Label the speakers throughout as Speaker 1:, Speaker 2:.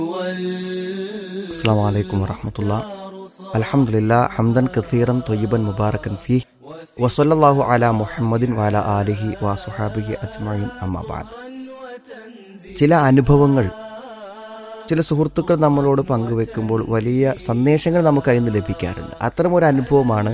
Speaker 1: السلام عليكم ورحمة الله الحمد لله حمدا كثيرا طيبا مباركا فيه وصلى الله على محمد وعلى آله وصحابه أجمعين أما بعد ചില അനുഭവങ്ങൾ ചില സുഹൃത്തുക്കൾ നമ്മളോട് പങ്കുവെക്കുമ്പോൾ വലിയ സന്ദേശങ്ങൾ നമുക്ക് അതിൽ നിന്ന് ലഭിക്കാറുണ്ട് അത്തരം ഒരു അനുഭവമാണ്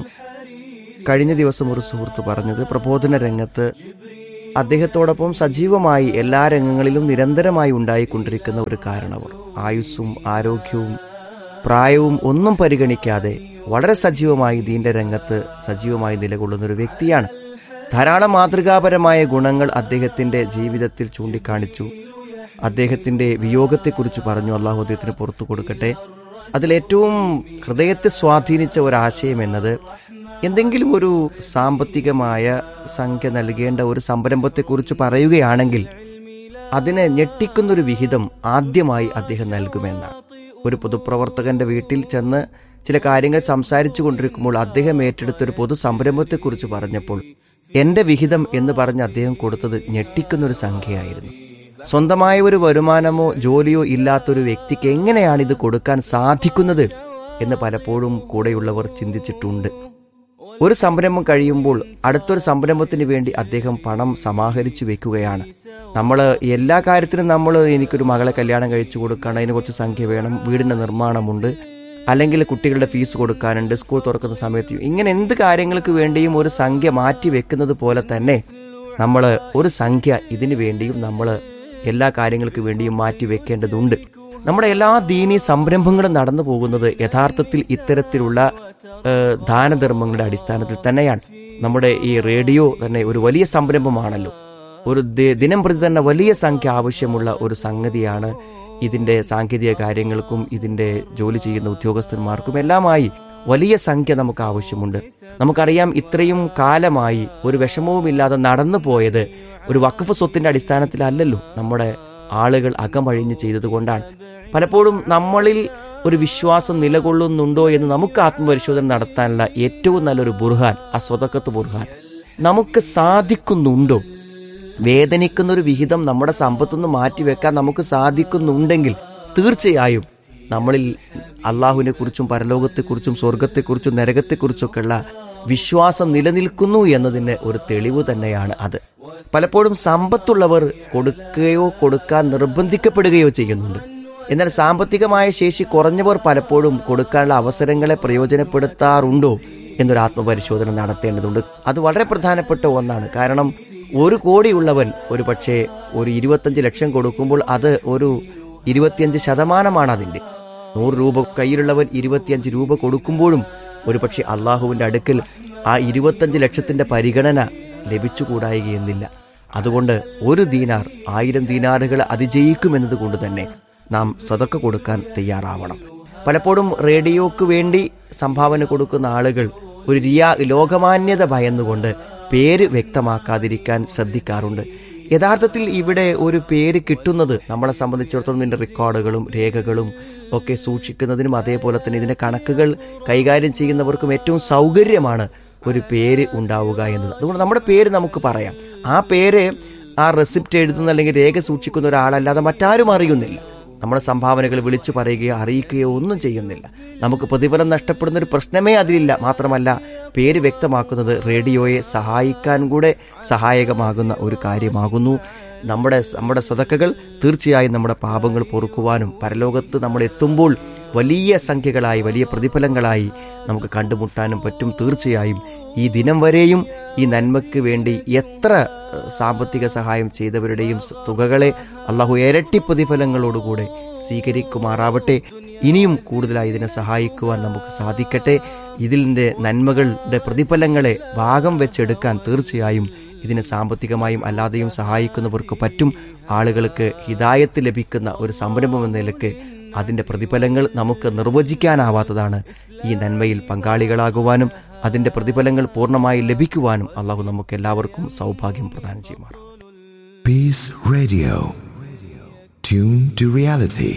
Speaker 1: കഴിഞ്ഞ ദിവസം ഒരു സുഹൃത്ത് പറഞ്ഞത് പ്രബോധന രംഗത്ത് അദ്ദേഹത്തോടൊപ്പം സജീവമായി എല്ലാ രംഗങ്ങളിലും നിരന്തരമായി ഉണ്ടായിക്കൊണ്ടിരിക്കുന്ന ഒരു കാരണവർ ആയുസ്സും ആരോഗ്യവും പ്രായവും ഒന്നും പരിഗണിക്കാതെ വളരെ സജീവമായി ദീന്റെ രംഗത്ത് സജീവമായി നിലകൊള്ളുന്ന ഒരു വ്യക്തിയാണ് ധാരാളം മാതൃകാപരമായ ഗുണങ്ങൾ അദ്ദേഹത്തിന്റെ ജീവിതത്തിൽ ചൂണ്ടിക്കാണിച്ചു അദ്ദേഹത്തിന്റെ വിയോഗത്തെക്കുറിച്ച് പറഞ്ഞു അള്ളാഹു അദ്ദേഹത്തിന് പുറത്തു കൊടുക്കട്ടെ അതിലേറ്റവും ഹൃദയത്തെ സ്വാധീനിച്ച ഒരാശയം എന്നത് എന്തെങ്കിലും ഒരു സാമ്പത്തികമായ സംഖ്യ നൽകേണ്ട ഒരു സംരംഭത്തെക്കുറിച്ച് പറയുകയാണെങ്കിൽ അതിനെ ഞെട്ടിക്കുന്നൊരു വിഹിതം ആദ്യമായി അദ്ദേഹം നൽകുമെന്നാണ് ഒരു പൊതുപ്രവർത്തകന്റെ വീട്ടിൽ ചെന്ന് ചില കാര്യങ്ങൾ സംസാരിച്ചു കൊണ്ടിരിക്കുമ്പോൾ അദ്ദേഹം ഏറ്റെടുത്ത ഒരു പൊതു സംരംഭത്തെക്കുറിച്ച് പറഞ്ഞപ്പോൾ എന്റെ വിഹിതം എന്ന് പറഞ്ഞ് അദ്ദേഹം കൊടുത്തത് ഞെട്ടിക്കുന്നൊരു സംഖ്യയായിരുന്നു സ്വന്തമായ ഒരു വരുമാനമോ ജോലിയോ ഇല്ലാത്തൊരു വ്യക്തിക്ക് എങ്ങനെയാണ് ഇത് കൊടുക്കാൻ സാധിക്കുന്നത് എന്ന് പലപ്പോഴും കൂടെയുള്ളവർ ചിന്തിച്ചിട്ടുണ്ട് ഒരു സംരംഭം കഴിയുമ്പോൾ അടുത്തൊരു സംരംഭത്തിന് വേണ്ടി അദ്ദേഹം പണം സമാഹരിച്ചു വെക്കുകയാണ് നമ്മൾ എല്ലാ കാര്യത്തിനും നമ്മൾ എനിക്കൊരു മകളെ കല്യാണം കഴിച്ചു കൊടുക്കണം അതിന് കുറച്ച് സംഖ്യ വേണം വീടിന്റെ നിർമ്മാണമുണ്ട് അല്ലെങ്കിൽ കുട്ടികളുടെ ഫീസ് കൊടുക്കാനുണ്ട് സ്കൂൾ തുറക്കുന്ന സമയത്ത് ഇങ്ങനെ എന്ത് കാര്യങ്ങൾക്ക് വേണ്ടിയും ഒരു സംഖ്യ മാറ്റി വെക്കുന്നത് പോലെ തന്നെ നമ്മൾ ഒരു സംഖ്യ ഇതിനു വേണ്ടിയും നമ്മൾ എല്ലാ കാര്യങ്ങൾക്ക് വേണ്ടിയും മാറ്റി വെക്കേണ്ടതുണ്ട് നമ്മുടെ എല്ലാ ദീനീ സംരംഭങ്ങളും നടന്നു പോകുന്നത് യഥാർത്ഥത്തിൽ ഇത്തരത്തിലുള്ള ഏഹ്, ദാനധർമ്മങ്ങളുടെ അടിസ്ഥാനത്തിൽ തന്നെയാണ് നമ്മുടെ ഈ റേഡിയോ തന്നെ ഒരു വലിയ സംരംഭമാണല്ലോ ഒരു ദി- ദിനം പ്രതി തന്നെ വലിയ സംഖ്യ ആവശ്യമുള്ള ഒരു സംഗതിയാണ് ഇതിന്റെ സാങ്കേതിക കാര്യങ്ങൾക്കും ഇതിന്റെ ജോലി ചെയ്യുന്ന ഉദ്യോഗസ്ഥന്മാർക്കും എല്ലാമായി വലിയ സംഖ്യ നമുക്ക് ആവശ്യമുണ്ട് നമുക്കറിയാം ഇത്രയും കാലമായി ഒരു വിഷമവുമില്ലാതെ നടന്നു പോയത് ഒരു വഖഫ് സ്വത്തിന്റെ അടിസ്ഥാനത്തിലല്ലല്ലോ നമ്മുടെ ആളുകൾ അകമഴിഞ്ഞ് ചെയ്തതുകൊണ്ടാണ് പലപ്പോഴും നമ്മളിൽ ഒരു വിശ്വാസം നിലകൊള്ളുന്നുണ്ടോ എന്ന് നമുക്ക് ആത്മപരിശോധന നടത്താനുള്ള ഏറ്റവും നല്ലൊരു ബുർഹാൻ ആ സ്വതക്കത്ത് ബുർഹാൻ നമുക്ക് സാധിക്കുന്നുണ്ടോ വേദനിക്കുന്ന ഒരു വിഹിതം നമ്മുടെ സമ്പത്തുനിന്ന് മാറ്റിവെക്കാൻ നമുക്ക് സാധിക്കുന്നുണ്ടെങ്കിൽ തീർച്ചയായും നമ്മളിൽ അള്ളാഹുവിനെ കുറിച്ചും പരലോകത്തെക്കുറിച്ചും സ്വർഗത്തെക്കുറിച്ചും നരകത്തെക്കുറിച്ചൊക്കെയുള്ള വിശ്വാസം നിലനിൽക്കുന്നു എന്നതിന് ഒരു തെളിവ് തന്നെയാണ് അത് പലപ്പോഴും സമ്പത്തുള്ളവർ കൊടുക്കുകയോ കൊടുക്കാൻ നിർബന്ധിക്കപ്പെടുകയോ ചെയ്യുന്നുണ്ട് എന്നാൽ സാമ്പത്തികമായ ശേഷി കുറഞ്ഞവർ പലപ്പോഴും കൊടുക്കാനുള്ള അവസരങ്ങളെ പ്രയോജനപ്പെടുത്താറുണ്ടോ എന്നൊരു ആത്മപരിശോധന നടത്തേണ്ടതുണ്ട് അത് വളരെ പ്രധാനപ്പെട്ട ഒന്നാണ് കാരണം ഒരു കോടിയുള്ളവൻ ഒരു പക്ഷേ ഒരു ഇരുപത്തഞ്ച് ലക്ഷം കൊടുക്കുമ്പോൾ അത് ഒരു ഇരുപത്തിയഞ്ച് ശതമാനമാണ് അതിന്റെ നൂറ് രൂപ കയ്യിലുള്ളവൻ ഇരുപത്തിയഞ്ച് രൂപ കൊടുക്കുമ്പോഴും ഒരുപക്ഷെ അള്ളാഹുവിന്റെ അടുക്കൽ ആ ഇരുപത്തഞ്ച് ലക്ഷത്തിന്റെ പരിഗണന ലഭിച്ചുകൂടായികയെന്നില്ല അതുകൊണ്ട് ഒരു ദീനാർ ആയിരം ദീനാറുകൾ അതിജയിക്കുമെന്നത് കൊണ്ട് തന്നെ നാം സതക്ക കൊടുക്കാൻ തയ്യാറാവണം പലപ്പോഴും റേഡിയോക്ക് വേണ്ടി സംഭാവന കൊടുക്കുന്ന ആളുകൾ ഒരു റിയാ ലോകമാന്യത ഭയന്നുകൊണ്ട് പേര് വ്യക്തമാക്കാതിരിക്കാൻ ശ്രദ്ധിക്കാറുണ്ട് യഥാർത്ഥത്തിൽ ഇവിടെ ഒരു പേര് കിട്ടുന്നത് നമ്മളെ സംബന്ധിച്ചിടത്തോളം ഇതിന്റെ റെക്കോർഡുകളും രേഖകളും ഒക്കെ സൂക്ഷിക്കുന്നതിനും അതേപോലെ തന്നെ ഇതിന്റെ കണക്കുകൾ കൈകാര്യം ചെയ്യുന്നവർക്കും ഏറ്റവും സൗകര്യമാണ് ഒരു പേര് ഉണ്ടാവുക എന്നത് അതുകൊണ്ട് നമ്മുടെ പേര് നമുക്ക് പറയാം ആ പേര് ആ റെസിപ്റ്റ് എഴുതുന്ന അല്ലെങ്കിൽ രേഖ സൂക്ഷിക്കുന്ന ഒരാളല്ലാതെ മറ്റാരും അറിയുന്നില്ല നമ്മുടെ സംഭാവനകൾ വിളിച്ചു പറയുകയോ അറിയിക്കുകയോ ഒന്നും ചെയ്യുന്നില്ല നമുക്ക് പ്രതിഫലം നഷ്ടപ്പെടുന്ന ഒരു പ്രശ്നമേ അതിലില്ല മാത്രമല്ല പേര് വ്യക്തമാക്കുന്നത് റേഡിയോയെ സഹായിക്കാൻ കൂടെ സഹായകമാകുന്ന ഒരു കാര്യമാകുന്നു നമ്മുടെ നമ്മുടെ സതക്കകൾ തീർച്ചയായും നമ്മുടെ പാപങ്ങൾ പൊറുക്കുവാനും പരലോകത്ത് നമ്മൾ എത്തുമ്പോൾ വലിയ സംഖ്യകളായി വലിയ പ്രതിഫലങ്ങളായി നമുക്ക് കണ്ടുമുട്ടാനും പറ്റും തീർച്ചയായും ഈ ദിനം വരെയും ഈ നന്മയ്ക്ക് വേണ്ടി എത്ര ഏഹ്, സാമ്പത്തിക സഹായം ചെയ്തവരുടെയും സ- തുകകളെ അള്ളാഹു ഇരട്ടി പ്രതിഫലങ്ങളോടുകൂടെ സ്വീകരിക്കുമാറാവട്ടെ ഇനിയും കൂടുതലായി ഇതിനെ സഹായിക്കുവാൻ നമുക്ക് സാധിക്കട്ടെ ഇതിൻ്റെ നന്മകളുടെ പ്രതിഫലങ്ങളെ ഭാഗം വെച്ചെടുക്കാൻ തീർച്ചയായും ഇതിനെ സാമ്പത്തികമായും അല്ലാതെയും സഹായിക്കുന്നവർക്ക് പറ്റും ആളുകൾക്ക് ഹിതായത്ത് ലഭിക്കുന്ന ഒരു സംരംഭം എന്ന നിലക്ക് അതിന്റെ പ്രതിഫലങ്ങൾ നമുക്ക് നിർവചിക്കാനാവാത്തതാണ് ഈ നന്മയിൽ പങ്കാളികളാകുവാനും അതിന്റെ പ്രതിഫലങ്ങൾ പൂർണ്ണമായി ലഭിക്കുവാനും അള്ളാഹു നമുക്ക് എല്ലാവർക്കും സൗഭാഗ്യം പ്രദാനം ചെയ്യുമാറാം
Speaker 2: Peace Radio. Tune to reality.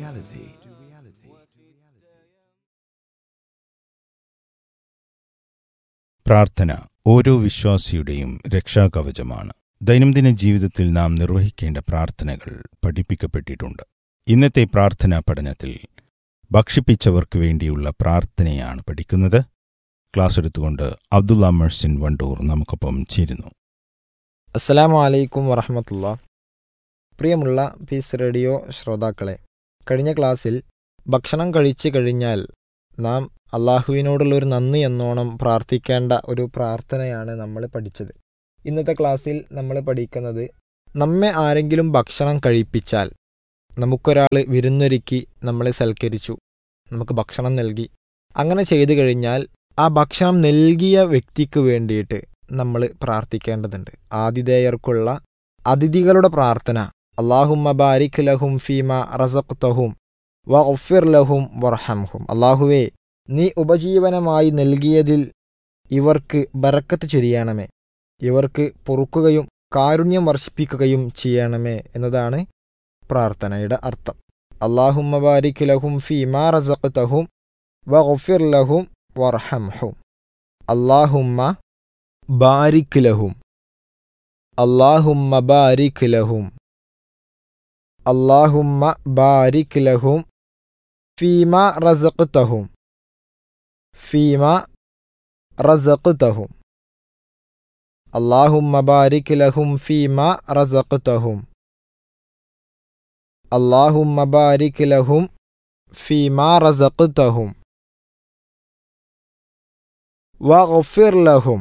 Speaker 3: പ്രാർത്ഥന ഓരോ വിശ്വാസിയുടെയും രക്ഷാകവചമാണ് ദൈനംദിന ജീവിതത്തിൽ നാം നിർവഹിക്കേണ്ട പ്രാർത്ഥനകൾ പഠിപ്പിക്കപ്പെട്ടിട്ടുണ്ട് ഇന്നത്തെ പ്രാർത്ഥനാ പഠനത്തിൽ ഭക്ഷിപ്പിച്ചവർക്ക് വേണ്ടിയുള്ള പ്രാർത്ഥനയാണ് പഠിക്കുന്നത് ക്ലാസ് എടുത്തുകൊണ്ട് അബ്ദുള്ള മെഴ്സിൻ വണ്ടൂർ നമുക്കൊപ്പം ചേരുന്നു
Speaker 4: അസ്സലാമു അലൈക്കും വറഹമത്തുള്ള പ്രിയമുള്ള പീസ് റേഡിയോ ശ്രോതാക്കളെ കഴിഞ്ഞ ക്ലാസ്സിൽ ഭക്ഷണം കഴിച്ചു കഴിഞ്ഞാൽ നാം അള്ളാഹുവിനോടുള്ള ഒരു നന്ദി എന്നോണം പ്രാർത്ഥിക്കേണ്ട ഒരു പ്രാർത്ഥനയാണ് നമ്മൾ പഠിച്ചത് ഇന്നത്തെ ക്ലാസ്സിൽ നമ്മൾ പഠിക്കുന്നത് നമ്മെ ആരെങ്കിലും ഭക്ഷണം കഴിപ്പിച്ചാൽ നമുക്കൊരാൾ വിരുന്നൊരുക്കി നമ്മളെ സൽക്കരിച്ചു നമുക്ക് ഭക്ഷണം നൽകി അങ്ങനെ ചെയ്തു കഴിഞ്ഞാൽ ആ ഭക്ഷണം നൽകിയ വ്യക്തിക്ക് വേണ്ടിയിട്ട് നമ്മൾ പ്രാർത്ഥിക്കേണ്ടതുണ്ട് ആതിഥേയർക്കുള്ള അതിഥികളുടെ പ്രാർത്ഥന അള്ളാഹുമ്മ ബാരിക് ലഹും ഫീമ റസഖ്തഹും വ ഒഫിർ ലഹും വർഹംഹും അള്ളാഹുവേ നീ ഉപജീവനമായി നൽകിയതിൽ ഇവർക്ക് ബറക്കത്ത് ചൊരിയണമേ ഇവർക്ക് പൊറുക്കുകയും കാരുണ്യം വർഷിപ്പിക്കുകയും ചെയ്യണമേ എന്നതാണ് പ്രാർത്ഥനയുടെ അർത്ഥം അള്ളാഹുമ്മ ബാരിക് ലഹും ഫീമ റസഖ്തഹും വ ഒഫിർ ലഹും വർഹംഹും അള്ളാഹുമ്മ ബാരിക് ലഹും അള്ളാഹുമ്മ ബാരിക് ലഹും അള്ളാഹുമ്മ ബാരിക് ലഹും ഫീമ റസഖ്തഹും ഫീമ റസഖ്തഹും അള്ളാഹുമ്മ ബാരിക് ലഹും ഫീമ റസഖ്തഹും അള്ളാഹുമ്മ ബാരിക് ലഹും ഫീമ റസഖ്തഹും വഗ്ഫിർ ലഹും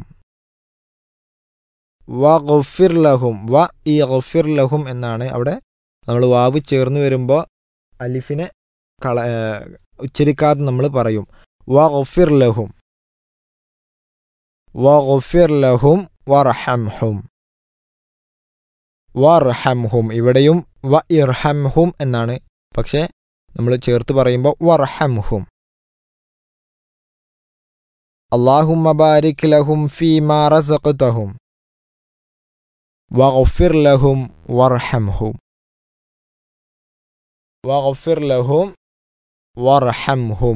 Speaker 4: വഗ്ഫിർ ലഹും വ ഈ ഗഫിർ ലഹും എന്നാണ് അവിടെ നമ്മൾ വാവ് ചേർന്ന് വരുമ്പോൾ അലിഫിനെ കള ഏഹ് ഉച്ചരിക്കാതെ നമ്മൾ പറയും വഗ്ഫിർ ലഹും വഗ്ഫിർ ലഹും വർഹംഹും വർഹംഹും ഇവിടെയും വ ഇർഹംഹും എന്നാണ് പക്ഷേ നമ്മൾ ചേർത്ത് പറയുമ്പോൾ വർഹംഹും اللهم بارك لهم فيما رزقتهم واغفر لهم وارحمهم واغفر لهم وارحمهم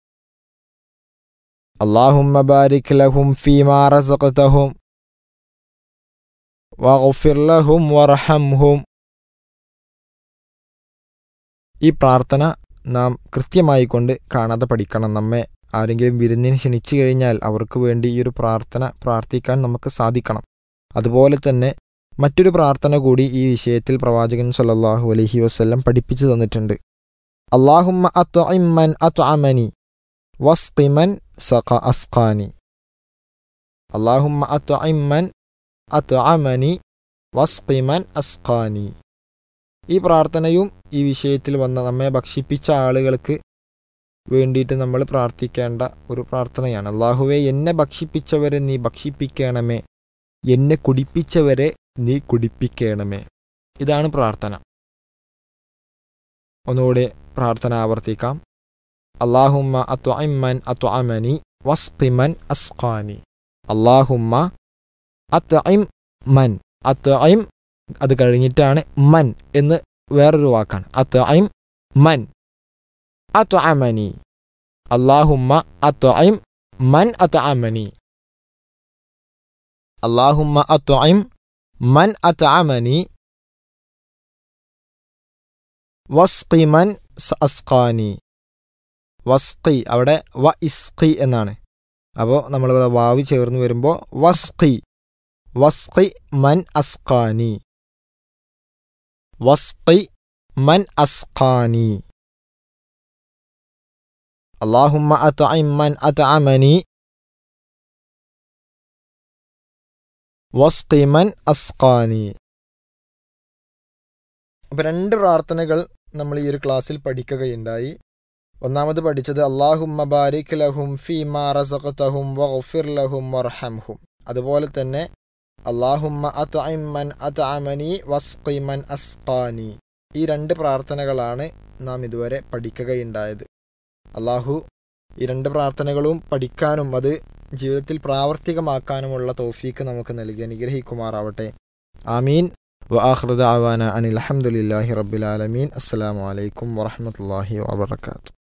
Speaker 4: اللهم بارك لهم فيما رزقتهم واغفر لهم وارحمهم ഈ പ്രാർത്ഥന നാം കൃത്യമായി കൊണ്ട് കാണാതെ പഠിക്കണം നമ്മെ ആരെങ്കിലും വിരുന്നിന് ക്ഷണിച്ചു കഴിഞ്ഞാൽ അവർക്ക് വേണ്ടി ഈ ഒരു പ്രാർത്ഥന പ്രാർത്ഥിക്കാൻ നമുക്ക് സാധിക്കണം അതുപോലെ തന്നെ മറ്റൊരു പ്രാർത്ഥന കൂടി ഈ വിഷയത്തിൽ പ്രവാചകൻ സല്ലല്ലാഹു അലൈഹി വസല്ലം പഠിപ്പിച്ചു തന്നിട്ടുണ്ട് അള്ളാഹുമ്മ അത്ഇമ്മൻ അത്അമനി വസ്തിമൻ സഖ അസ്ഖാനി അള്ളാഹുമ്മ അത്ഇമ്മൻ അത്അമനി വസ്തിമൻ അസ്ഖാനി ഈ പ്രാർത്ഥനയും ഈ വിഷയത്തിൽ വന്ന നമ്മെ ഭക്ഷിപ്പിച്ച ആളുകൾക്ക് വേണ്ടിയിട്ട് നമ്മൾ പ്രാർത്ഥിക്കേണ്ട ഒരു പ്രാർത്ഥനയാണ് അള്ളാഹുവെ എന്നെ ഭക്ഷിപ്പിച്ചവരെ നീ ഭക്ഷിപ്പിക്കണമേ എന്നെ കുടിപ്പിച്ചവരെ നീ കുടിപ്പിക്കണമേ ഇതാണ് പ്രാർത്ഥന ഒന്നുകൂടെ പ്രാർത്ഥന ആവർത്തിക്കാം അള്ളാഹുമ്മ അത്വഇമ്മൻ അത്വഅമനി വസ്തിമൻ അസ്ഖാനി അള്ളാഹുമ്മ അത്ഇം മൻ അത്ഇം അത് കഴിഞ്ഞിട്ടാണ് മൻ എന്ന് വേറൊരു വാക്കാണ് അത്ഇം മൻ അത്അമനി അള്ളാഹുമ്മ അത്അം മൻ അത്അമനി അള്ളാഹുമ്മ അത്അം മൻ അത്അമനി വസ്ഖി മൻ അസ്ഖാനി വസ്ഖി അവിടെ വ ഇസ്ഖി എന്നാണ് അപ്പോൾ നമ്മൾ വാവി ചേർന്ന് വരുമ്പോൾ വസ്ഖി വസ്ഖി മൻ അസ്ഖാനി വസ്ഖി മൻ അസ്ഖാനി اللهم أطعم من أطعمني വസ്കി മൻ അസ്കാനി അപ്പം രണ്ട് പ്രാർത്ഥനകൾ നമ്മൾ ഈ ഒരു ക്ലാസ്സിൽ പഠിക്കുകയുണ്ടായി ഒന്നാമത് പഠിച്ചത് അള്ളാഹുമ്മ ബാരിക് ലഹും ഫീമാ റസഖ്തഹും വഗ്ഫിർ ലഹും വർഹംഹും അതുപോലെ തന്നെ അള്ളാഹുമ്മ അത്ഇം മൻ അത്അമനി വസ്കി മൻ അസ്കാനി ഈ രണ്ട് പ്രാർത്ഥനകളാണ് നാം ഇതുവരെ പഠിക്കുകയുണ്ടായത് അള്ളാഹു ഈ രണ്ട് പ്രാർത്ഥനകളും പഠിക്കാനും അത് ജീവിതത്തിൽ പ്രാവർത്തികമാക്കാനുമുള്ള തോഫീക്ക് നമുക്ക് നൽകി അനുഗ്രഹിക്കുമാറാവട്ടെ ആമീൻ വആഖിറു ദഅവാന അനിൽ അൽഹംദുലില്ലാഹി റബ്ബിൽ ആലമീൻ അസ്സലാമു അലൈക്കും വറഹ്മത്തുള്ളാഹി വബറകാതുഹു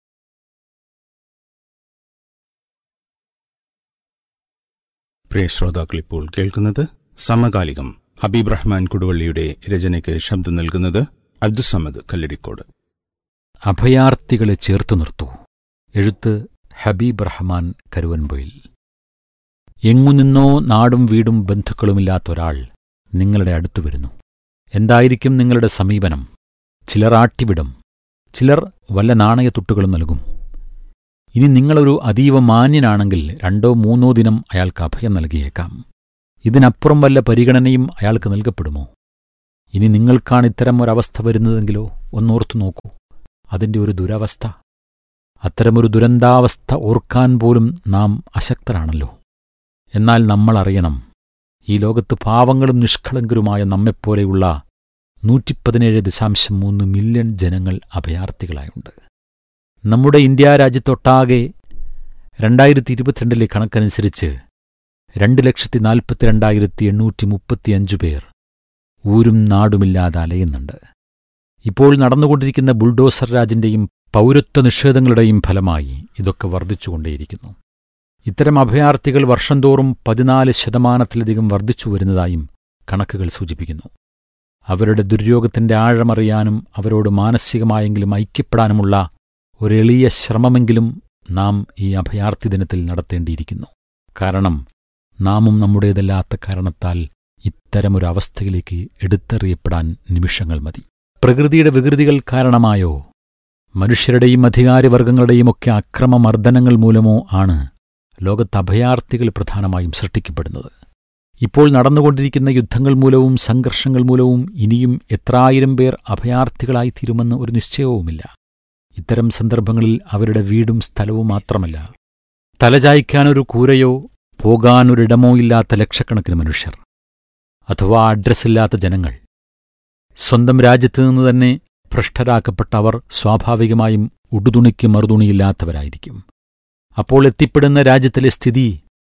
Speaker 3: പ്രിയ ശ്രോതാക്കൾ ഇപ്പോൾ കേൾക്കുന്നത് സമകാലികം ഹബീബ് റഹ്മാൻ കുടുവള്ളിയുടെ രചനയ്ക്ക് ശബ്ദം നൽകുന്നത് അബ്ദുസമദ് കല്ലടിക്കോട്
Speaker 5: അഭയാർത്ഥികളെ ചേർത്തു നിർത്തൂ എഴുത്ത് ഹബീബ് റഹ്മാൻ കരുവൻപൊയിൽ എങ്ങുനിന്നോ നാടും വീടും ബന്ധുക്കളുമില്ലാത്ത ഒരാൾ നിങ്ങളുടെ അടുത്തു വരുന്നു എന്തായിരിക്കും നിങ്ങളുടെ സമീപനം ചിലർ ആട്ടിവിടും ചിലർ വല്ല നാണയത്തുട്ടുകളും നൽകും ഇനി നിങ്ങളൊരു അതീവ മാന്യനാണെങ്കിൽ രണ്ടോ മൂന്നോ ദിനം അയാൾക്ക് അഭയം നൽകിയേക്കാം ഇതിനപ്പുറം വല്ല പരിഗണനയും അയാൾക്ക് നൽകപ്പെടുമോ ഇനി നിങ്ങൾക്കാണ് ഇത്തരം ഒരവസ്ഥ വരുന്നതെങ്കിലോ ഒന്നോർത്തു നോക്കൂ അതിന്റെ ഒരു ദുരവസ്ഥ അത്തരമൊരു ദുരന്താവസ്ഥ ഓർക്കാൻ പോലും നാം അശക്തരാണല്ലോ എന്നാൽ നമ്മൾ അറിയണം ഈ ലോകത്ത് പാവങ്ങളും നിഷ്കളങ്കരുമായ നമ്മെപ്പോലെയുള്ള നൂറ്റിപ്പതിനേഴ് ദശാംശം മൂന്ന് മില്യൺ ജനങ്ങൾ അഭയാർത്ഥികളായുണ്ട് നമ്മുടെ ഇന്ത്യ രാജ്യത്തൊട്ടാകെ രണ്ടായിരത്തി ഇരുപത്തിരണ്ടിലെ കണക്കനുസരിച്ച് രണ്ട് ലക്ഷത്തി നാൽപ്പത്തിരണ്ടായിരത്തി എണ്ണൂറ്റി മുപ്പത്തിയഞ്ചു പേർ ഊരും നാടുമില്ലാതെ അലയുന്നുണ്ട് ഇപ്പോൾ നടന്നുകൊണ്ടിരിക്കുന്ന ബുൾഡോസർ രാജിന്റെയും പൗരത്വ നിഷേധങ്ങളുടെയും ഫലമായി ഇതൊക്കെ വർദ്ധിച്ചുകൊണ്ടേയിരിക്കുന്നു ഇത്തരം അഭയാർത്ഥികൾ വർഷം തോറും പതിനാല് ശതമാനത്തിലധികം വർദ്ധിച്ചു വരുന്നതായും കണക്കുകൾ സൂചിപ്പിക്കുന്നു അവരുടെ ദുര്യോഗത്തിന്റെ ആഴമറിയാനും അവരോട് മാനസികമായെങ്കിലും ഐക്യപ്പെടാനുമുള്ള ഒരെളിയ ശ്രമമെങ്കിലും നാം ഈ അഭയാർത്ഥി ദിനത്തിൽ നടത്തേണ്ടിയിരിക്കുന്നു കാരണം നാമും നമ്മുടേതല്ലാത്ത കാരണത്താൽ ഇത്തരമൊരവസ്ഥയിലേക്ക് എടുത്തെറിയപ്പെടാൻ നിമിഷങ്ങൾ മതി പ്രകൃതിയുടെ വികൃതികൾ കാരണമായോ മനുഷ്യരുടെയും അധികാരവർഗങ്ങളുടെയും ഒക്കെ അക്രമമർദ്ദനങ്ങൾ മൂലമോ ആണ് ലോകത്ത് അഭയാർത്ഥികൾ പ്രധാനമായും സൃഷ്ടിക്കപ്പെടുന്നത് ഇപ്പോൾ നടന്നുകൊണ്ടിരിക്കുന്ന യുദ്ധങ്ങൾ മൂലവും സംഘർഷങ്ങൾ മൂലവും ഇനിയും എത്രായിരം പേർ അഭയാർത്ഥികളായിത്തീരുമെന്ന് ഒരു നിശ്ചയവുമില്ല ഇത്തരം സന്ദർഭങ്ങളിൽ അവരുടെ വീടും സ്ഥലവും മാത്രമല്ല തലചായ്ക്കാനൊരു കൂരയോ പോകാനൊരിടമോ ഇല്ലാത്ത ലക്ഷക്കണക്കിന് മനുഷ്യർ അഥവാ അഡ്രസ്സില്ലാത്ത ജനങ്ങൾ സ്വന്തം രാജ്യത്തു നിന്ന് തന്നെ ഭ്രഷ്ടരാക്കപ്പെട്ട അവർ സ്വാഭാവികമായും ഉടുതുണിക്ക് മറുതുണിയില്ലാത്തവരായിരിക്കും അപ്പോൾ എത്തിപ്പെടുന്ന രാജ്യത്തിലെ സ്ഥിതി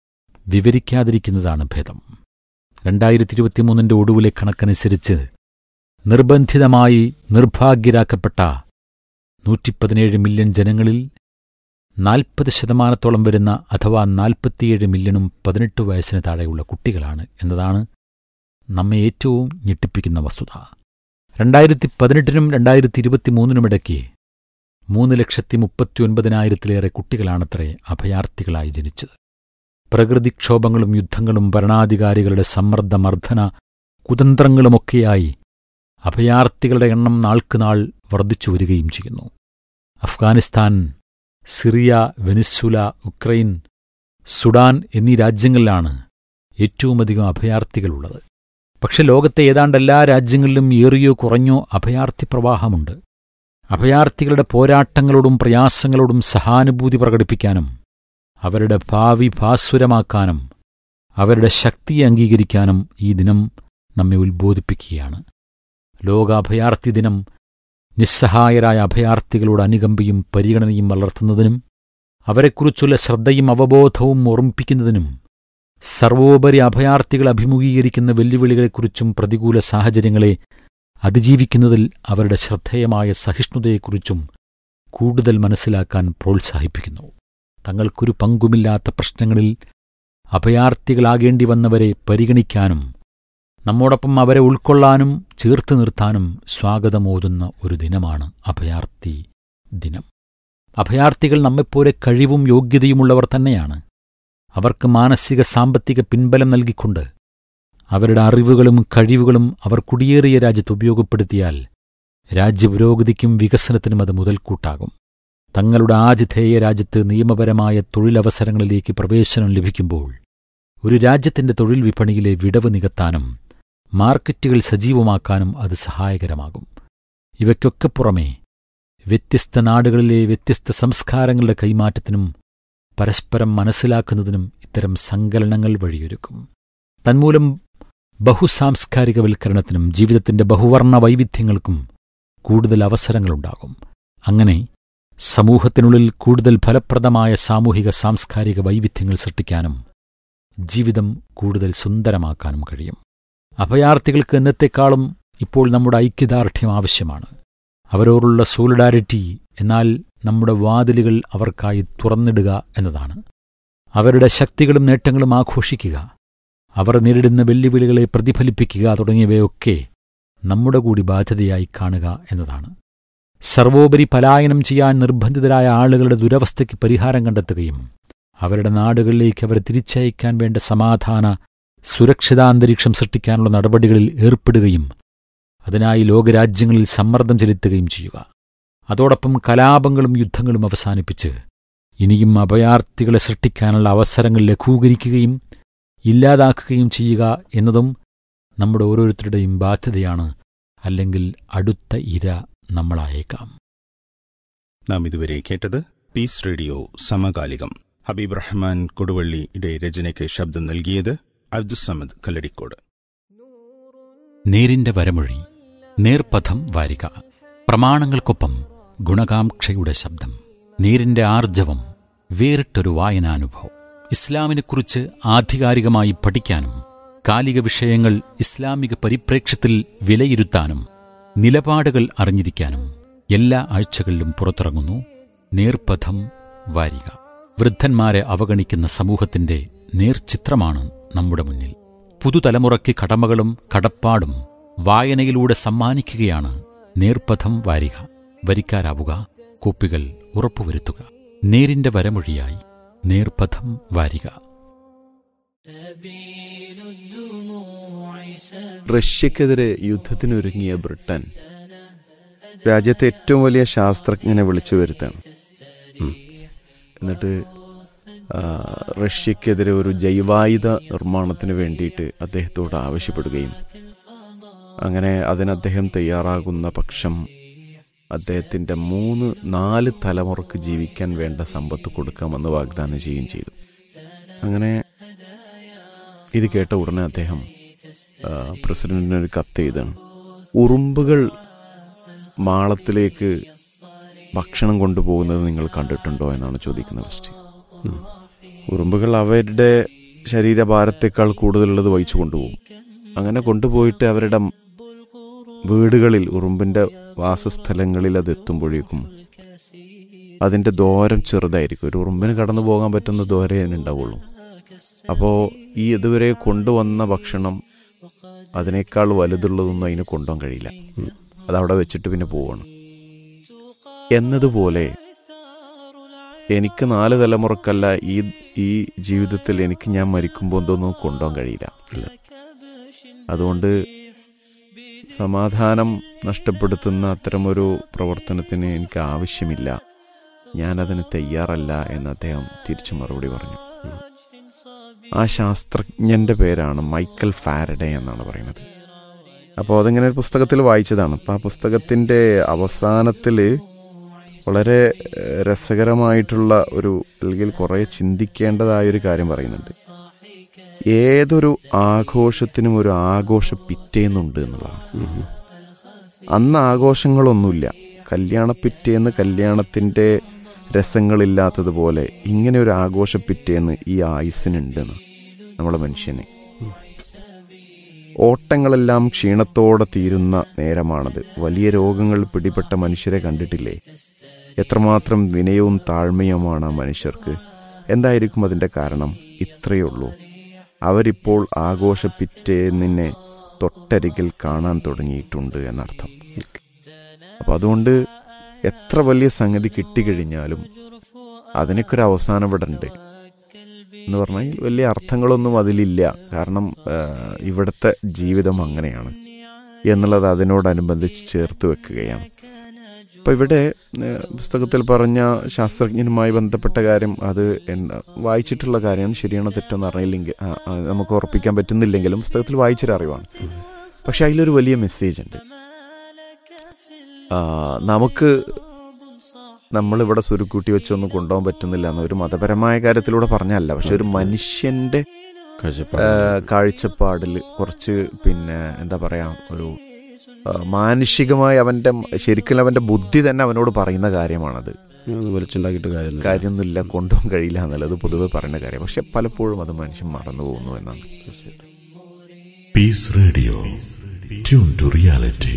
Speaker 5: വിവരിക്കാതിരിക്കുന്നതാണ് ഭേദം രണ്ടായിരത്തി ഇരുപത്തിമൂന്നിന്റെ ഒടുവിലെ കണക്കനുസരിച്ച് നിർബന്ധിതമായി നിർഭാഗ്യരാക്കപ്പെട്ട നൂറ്റിപ്പതിനേഴ് മില്യൺ ജനങ്ങളിൽ നാൽപ്പത് ശതമാനത്തോളം വരുന്ന അഥവാ നാൽപ്പത്തിയേഴ് മില്യണും പതിനെട്ട് വയസ്സിന് താഴെയുള്ള കുട്ടികളാണ് എന്നതാണ് നമ്മെ ഏറ്റവും ഞെട്ടിപ്പിക്കുന്ന വസ്തുത രണ്ടായിരത്തി പതിനെട്ടിനും രണ്ടായിരത്തി ഇരുപത്തിമൂന്നിനുമിടയ്ക്ക് മൂന്ന് ലക്ഷത്തി മുപ്പത്തിയൊൻപതിനായിരത്തിലേറെ കുട്ടികളാണത്രേ അഭയാർത്ഥികളായി ജനിച്ചത് പ്രകൃതിക്ഷോഭങ്ങളും യുദ്ധങ്ങളും ഭരണാധികാരികളുടെ സമ്മർദ്ദമർദ്ദന കുതന്ത്രങ്ങളുമൊക്കെയായി അഭയാർത്ഥികളുടെ എണ്ണം നാൾക്കുനാൾ വർദ്ധിച്ചു വരികയും ചെയ്യുന്നു Afghanistan Syria Venezuela Ukraine Sudan എന്നീ രാജ്യങ്ങളിലാണ് ഏറ്റവുമധികം അഭയാർത്ഥികളുള്ളത് പക്ഷെ ലോകത്തെ ഏതാണ്ട് എല്ലാ രാജ്യങ്ങളിലും ഏറിയോ കുറഞ്ഞോ അഭയാർത്ഥി പ്രവാഹമുണ്ട് അഭയാർത്ഥികളുടെ പോരാട്ടങ്ങളോടും പ്രയാസങ്ങളോടും സഹാനുഭൂതി പ്രകടിപ്പിക്കാനും അവരുടെ ഭാവി ഭാസുരമാക്കാനും അവരുടെ ശക്തിയെ അംഗീകരിക്കാനും ഈ ദിനം നമ്മെ ഉത്ബോധിപ്പിക്കുകയാണ് ലോകാഭയാർത്ഥി ദിനം നിസ്സഹായരായ അഭയാർത്ഥികളോട് അനുകമ്പയും പരിഗണനയും വളർത്തുന്നതിനും അവരെക്കുറിച്ചുള്ള ശ്രദ്ധയും അവബോധവും ഓർമ്മിപ്പിക്കുന്നതിനും സർവോപരി അഭയാർത്ഥികൾ അഭിമുഖീകരിക്കുന്ന വെല്ലുവിളികളെക്കുറിച്ചും പ്രതികൂല സാഹചര്യങ്ങളെ അതിജീവിക്കുന്നതിൽ അവരുടെ ശ്രദ്ധേയമായ സഹിഷ്ണുതയെക്കുറിച്ചും കൂടുതൽ മനസ്സിലാക്കാൻ പ്രോത്സാഹിപ്പിക്കുന്നു തങ്ങൾക്കൊരു പങ്കുമില്ലാത്ത പ്രശ്നങ്ങളിൽ അഭയാർത്ഥികളാകേണ്ടി വന്നവരെ പരിഗണിക്കാനും നമ്മോടൊപ്പം അവരെ ഉൾക്കൊള്ളാനും ചേർത്ത് നിർത്താനും സ്വാഗതമോതുന്ന ഒരു ദിനമാണ് അഭയാർത്ഥി ദിനം അഭയാർത്ഥികൾ നമ്മെപ്പോലെ കഴിവും യോഗ്യതയുമുള്ളവർ തന്നെയാണ് അവർക്ക് മാനസിക സാമ്പത്തിക പിൻബലം നൽകിക്കൊണ്ട് അവരുടെ അറിവുകളും കഴിവുകളും അവർ കുടിയേറിയ രാജ്യത്ത് ഉപയോഗപ്പെടുത്തിയാൽ രാജ്യപുരോഗതിക്കും വികസനത്തിനും അത് മുതൽക്കൂട്ടാകും തങ്ങളുടെ ആതിഥേയ രാജ്യത്ത് നിയമപരമായ തൊഴിലവസരങ്ങളിലേക്ക് പ്രവേശനം ലഭിക്കുമ്പോൾ ഒരു രാജ്യത്തിന്റെ തൊഴിൽ വിപണിയിലെ വിടവ് നികത്താനും മാർക്കറ്റുകൾ സജീവമാക്കാനും അത് സഹായകരമാകും ഇവയ്ക്കൊക്കെ പുറമേ വ്യത്യസ്ത നാടുകളിലെ വ്യത്യസ്ത സംസ്കാരങ്ങളുടെ കൈമാറ്റത്തിനും പരസ്പരം മനസ്സിലാക്കുന്നതിനും ഇത്തരം സങ്കലനങ്ങൾ വഴിയൊരുക്കും തന്മൂലം ബഹുസാംസ്കാരികവൽക്കരണത്തിനും ജീവിതത്തിന്റെ ബഹുവർണ്ണ വൈവിധ്യങ്ങൾക്കും കൂടുതൽ അവസരങ്ങളുണ്ടാകും അങ്ങനെ സമൂഹത്തിനുള്ളിൽ കൂടുതൽ ഫലപ്രദമായ സാമൂഹിക സാംസ്കാരിക വൈവിധ്യങ്ങൾ സൃഷ്ടിക്കാനും ജീവിതം കൂടുതൽ സുന്ദരമാക്കാനും കഴിയും അഭയാർത്ഥികൾക്ക് എന്നത്തെക്കാളും ഇപ്പോൾ നമ്മുടെ ഐക്യദാർഢ്യം ആവശ്യമാണ് അവരോടുള്ള സോളിഡാരിറ്റി എന്നാൽ നമ്മുടെ വാതിലുകൾ അവർക്കായി തുറന്നിടുക എന്നതാണ് അവരുടെ ശക്തികളും നേട്ടങ്ങളും ആഘോഷിക്കുക അവർ നേരിടുന്ന വെല്ലുവിളികളെ പ്രതിഫലിപ്പിക്കുക തുടങ്ങിയവയൊക്കെ നമ്മുടെ കൂടി ബാധ്യതയായി കാണുക എന്നതാണ് സർവോപരി പലായനം ചെയ്യാൻ നിർബന്ധിതരായ ആളുകളുടെ ദുരവസ്ഥയ്ക്ക് പരിഹാരം കണ്ടെത്തുകയും അവരുടെ നാടുകളിലേക്ക് അവരെ തിരിച്ചയക്കാൻ വേണ്ട സമാധാന സുരക്ഷിതാന്തരീക്ഷം സൃഷ്ടിക്കാനുള്ള നടപടികളിൽ ഏർപ്പെടുകയും അതിനായി ലോകരാജ്യങ്ങളിൽ സമ്മർദ്ദം ചെലുത്തുകയും ചെയ്യുക അതോടൊപ്പം കലാപങ്ങളും യുദ്ധങ്ങളും അവസാനിപ്പിച്ച് ഇനിയും അഭയാർത്ഥികളെ സൃഷ്ടിക്കാനുള്ള അവസരങ്ങൾ ലഘൂകരിക്കുകയും ഇല്ലാതാക്കുകയും ചെയ്യുക എന്നതും നമ്മുടെ ഓരോരുത്തരുടെയും ബാധ്യതയാണ് അല്ലെങ്കിൽ അടുത്ത ഇര നമ്മളായേക്കാം
Speaker 3: നാം ഇതുവരെ കേട്ടത് പീസ് റേഡിയോ സമകാലികം ഹബീബ് റഹ്മാൻ കൊടുവള്ളിയുടെ രചനയ്ക്ക് ശബ്ദം നൽകിയത് അബ്ദുസമദ് കല്ലടിക്കോട്
Speaker 5: നേരിന്റെ വരമൊഴി നേർപഥം വാരിക പ്രമാണങ്ങൾക്കൊപ്പം ഗുണകാംക്ഷയുടെ ശബ്ദം നേരിന്റെ ആർജവം വേറിട്ടൊരു വായനാനുഭവം ഇസ്ലാമിനെക്കുറിച്ച് ആധികാരികമായി പഠിക്കാനും കാലിക വിഷയങ്ങൾ ഇസ്ലാമിക പരിപ്രേക്ഷ്യത്തിൽ വിലയിരുത്താനും നിലപാടുകൾ അറിഞ്ഞിരിക്കാനും എല്ലാ ആഴ്ചകളിലും പുറത്തിറങ്ങുന്നു നേർപഥം വാരിക വൃദ്ധന്മാരെ അവഗണിക്കുന്ന സമൂഹത്തിന്റെ നേർചിത്രമാണ് നമ്മുടെ മുന്നിൽ പുതുതലമുറയ്ക്ക് കടമകളും കടപ്പാടും വായനയിലൂടെ സമ്മാനിക്കുകയാണ് നേർപഥം വാരിക വരിക്കാരാവുക കോപ്പികൾ ഉറപ്പുവരുത്തുക നേരിന്റെ വരമൊഴിയായി നേർപഥം വാരിക
Speaker 6: റഷ്യക്കെതിരെ യുദ്ധത്തിനൊരുങ്ങിയ ബ്രിട്ടൻ രാജ്യത്തെ ഏറ്റവും വലിയ ശാസ്ത്രജ്ഞനെ വിളിച്ചു വരുത്താണ് ഉം. എന്നിട്ട് ആ, റഷ്യക്കെതിരെ ഒരു ജൈവായുധ നിർമ്മാണത്തിന് വേണ്ടിയിട്ട് അദ്ദേഹത്തോട് ആവശ്യപ്പെടുകയും അങ്ങനെ അതിന് അദ്ദേഹം തയ്യാറാകുന്ന പക്ഷം അദ്ദേഹത്തിൻ്റെ മൂന്ന് നാല് തലമുറക്ക് ജീവിക്കാൻ വേണ്ട സമ്പത്ത് കൊടുക്കാമെന്ന് വാഗ്ദാനം ചെയ്യുകയും ചെയ്തു അങ്ങനെ ഇത് കേട്ട ഉടനെ അദ്ദേഹം ആ, പ്രസിഡന്റിന് ഒരു കത്ത് എഴുതാണ് ഉറുമ്പുകൾ മാളത്തിലേക്ക് ഭക്ഷണം കൊണ്ടുപോകുന്നത് നിങ്ങൾ കണ്ടിട്ടുണ്ടോ എന്നാണ് ചോദിക്കുന്ന ക്വസ്റ്റ്യൻ ഉം. ഉറുമ്പുകൾ അവരുടെ ശരീരഭാരത്തേക്കാൾ കൂടുതലുള്ളത് വഹിച്ചു കൊണ്ടുപോകും അങ്ങനെ കൊണ്ടുപോയിട്ട് അവരുടെ വീടുകളിൽ ഉറുമ്പിന്റെ വാസസ്ഥലങ്ങളിൽ അത് എത്തുമ്പോഴേക്കും അതിന്റെ ദൂരം ചെറുതായിരിക്കും ഒരു ഉറുമ്പിന് കടന്നു പോകാൻ പറ്റുന്ന ദൂരേ ഉണ്ടാവുള്ളൂ അപ്പോൾ ഈ ഇതുവരെ കൊണ്ടുവന്ന ഭക്ഷണം അതിനേക്കാൾ വലുതുള്ളതൊന്നും അതിന് കൊണ്ടുപോകാൻ കഴിയില്ല അതവിടെ വെച്ചിട്ട് പിന്നെ പോവാണ് എന്നതുപോലെ എനിക്ക് നാല് തലമുറക്കല്ല ഈ ഈ ജീവിതത്തിൽ എനിക്ക് ഞാൻ മരിക്കുമ്പോൾ എന്തൊന്നും കൊണ്ടുപോകാൻ കഴിയില്ല അതുകൊണ്ട് സമാധാനം നഷ്ടപ്പെടുത്തുന്ന അത്തരമൊരു പ്രവർത്തനത്തിന് എനിക്ക് ആവശ്യമില്ല ഞാനതിന് തയ്യാറല്ല എന്ന് അദ്ദേഹം തിരിച്ചു മറുപടി പറഞ്ഞു ഉം. ആ ശാസ്ത്രജ്ഞന്റെ പേരാണ് മൈക്കൽ ഫാരഡേ എന്നാണ് പറയുന്നത് അപ്പോൾ അതിങ്ങനെ ഒരു പുസ്തകത്തിൽ വായിച്ചതാണ് അപ്പോൾ ആ പുസ്തകത്തിൻ്റെ അവസാനത്തിൽ വളരെ ഏഹ്, രസകരമായിട്ടുള്ള ഒരു അല്ലെങ്കിൽ കുറേ ചിന്തിക്കേണ്ടതായ ഒരു കാര്യം പറയുന്നുണ്ട് ഏതൊരു ആഘോഷത്തിനും ഒരു ആഘോഷ പിറ്റേന്നുണ്ട് എന്നുള്ളതാണ് അന്ന് ആഘോഷങ്ങളൊന്നുമില്ല കല്യാണ പിറ്റേന്ന് കല്യാണത്തിൻ്റെ രസങ്ങളില്ലാത്തതുപോലെ ഇങ്ങനെ ഒരു ആഘോഷ പിറ്റേന്ന് ഈ ആയുസിനുണ്ടെന്ന് നമ്മളെ മനുഷ്യന് ഓട്ടങ്ങളെല്ലാം ക്ഷീണത്തോടെ തീരുന്ന നേരമാണത് വലിയ രോഗങ്ങൾ പിടിപെട്ട മനുഷ്യരെ കണ്ടിട്ടില്ലേ എത്രമാത്രം വിനയവും താഴ്മയുമാണ് ആ മനുഷ്യർക്ക് എന്തായിരിക്കും അതിൻ്റെ കാരണം ഇത്രയേ ഉള്ളൂ അവരിപ്പോൾ ആഘോഷ പിറ്റേന്നിനെ തൊട്ടരികിൽ കാണാൻ തുടങ്ങിയിട്ടുണ്ട് എന്നർത്ഥം അപ്പം അതുകൊണ്ട് എത്ര വലിയ സംഗതി കിട്ടിക്കഴിഞ്ഞാലും അതിനൊക്കെ ഒരു അവസാനം ഇവിടെ ഉണ്ട് എന്ന് പറഞ്ഞാൽ വലിയ അർത്ഥങ്ങളൊന്നും അതിലില്ല കാരണം ആ, ഇവിടുത്തെ ജീവിതം അങ്ങനെയാണ് എന്നുള്ളത് അതിനോടനുബന്ധിച്ച് ചേർത്ത് വെക്കുകയാണ് അപ്പം ഇവിടെ ആ, പുസ്തകത്തിൽ പറഞ്ഞ ശാസ്ത്രജ്ഞനുമായി ബന്ധപ്പെട്ട കാര്യം അത് എന്താ വായിച്ചിട്ടുള്ള കാര്യമാണ് ശരിയാണോ തെറ്റെന്ന് അറിയില്ലെങ്കിൽ ആ, ആ, നമുക്ക് ഉറപ്പിക്കാൻ പറ്റുന്നില്ലെങ്കിലും പുസ്തകത്തിൽ വായിച്ചൊരു അറിവാണ് പക്ഷെ അതിലൊരു വലിയ മെസ്സേജ് ഉണ്ട് ആ, നമുക്ക് നമ്മളിവിടെ സുരുക്കൂട്ടി വെച്ചൊന്നും കൊണ്ടുപോകാൻ പറ്റുന്നില്ല എന്ന് ഒരു മതപരമായ കാര്യത്തിലൂടെ പറഞ്ഞല്ല പക്ഷെ ഒരു മനുഷ്യന്റെ ആ, കാഴ്ചപ്പാടിൽ കുറച്ച് പിന്നെ എന്താ പറയാ ഒരു ആ, മാനുഷികമായി അവന്റെ ശരിക്കും അവന്റെ ബുദ്ധി തന്നെ അവനോട് പറയുന്ന കാര്യമാണത്
Speaker 7: വലിച്ചുണ്ടാക്കിയിട്ട് കാര്യം
Speaker 6: കാര്യമൊന്നുമില്ല കൊണ്ടുപോകാൻ കഴിയില്ല എന്നുള്ളത് പൊതുവെ പറയുന്ന കാര്യം പക്ഷെ പലപ്പോഴും അത് മനുഷ്യൻ മറന്നു പോകുന്നു എന്നാണ്
Speaker 8: Peace Radio. Tune to reality.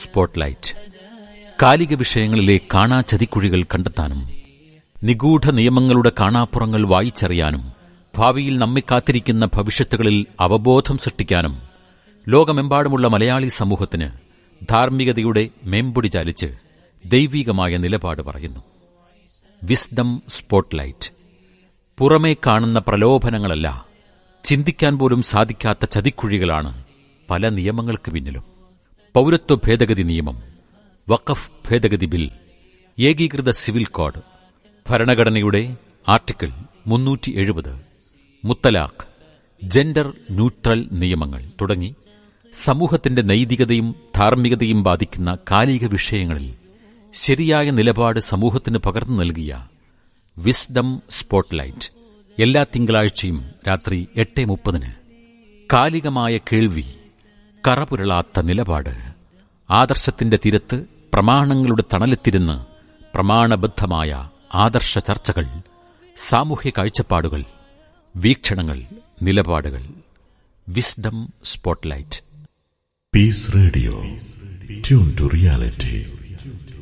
Speaker 5: Spotlight കാലിക വിഷയങ്ങളിലെ കാണാ ചതിക്കുഴികൾ കണ്ടെത്താനും നിഗൂഢ നിയമങ്ങളുടെ കാണാപ്പുറങ്ങൾ വായിച്ചറിയാനും ഭാവിയിൽ നമ്മെ കാത്തിരിക്കുന്ന ഭവിഷ്യത്തുകളിൽ അവബോധം സൃഷ്ടിക്കാനും ലോകമെമ്പാടുമുള്ള മലയാളി സമൂഹത്തിന് ധാർമ്മികതയുടെ മേമ്പൊടി ചാലിച്ച് ദൈവീകമായ നിലപാട് പറയുന്നു വിസ്ഡം സ്പോട്ട്ലൈറ്റ് പുറമേ കാണുന്ന പ്രലോഭനങ്ങളല്ല ചിന്തിക്കാൻ പോലും സാധിക്കാത്ത ചതിക്കുഴികളാണ് പല നിയമങ്ങൾക്ക് പിന്നിലും പൗരത്വ ഭേദഗതി നിയമം വഖഫ് ഭേദഗതി ബിൽ ഏകീകൃത സിവിൽ കോഡ് ഭരണഘടനയുടെ ആർട്ടിക്കിൾ മുന്നൂറ്റി എഴുപത് മുത്തലാഖ് ജെൻഡർ ന്യൂട്രൽ നിയമങ്ങൾ തുടങ്ങി സമൂഹത്തിന്റെ നൈതികതയും ധാർമ്മികതയും ബാധിക്കുന്ന കാലിക വിഷയങ്ങളിൽ ശരിയായ നിലപാട് സമൂഹത്തിന് പകർന്നു നൽകിയ വിസ്ഡം സ്പോട്ട്ലൈറ്റ് എല്ലാ തിങ്കളാഴ്ചയും രാത്രി എട്ട് മുപ്പതിന് കാലികമായ കേൾവി കറപുരളാത്ത നിലപാട് ആദർശത്തിന്റെ തീരത്ത് പ്രമാണങ്ങളുടെ തണലെത്തിരുന്ന് പ്രമാണബദ്ധമായ ആദർശ ചർച്ചകൾ സാമൂഹ്യ കാഴ്ചപ്പാടുകൾ വീക്ഷണങ്ങൾ നിലപാടുകൾ wisdom spotlight
Speaker 8: Peace Radio. Tune to reality.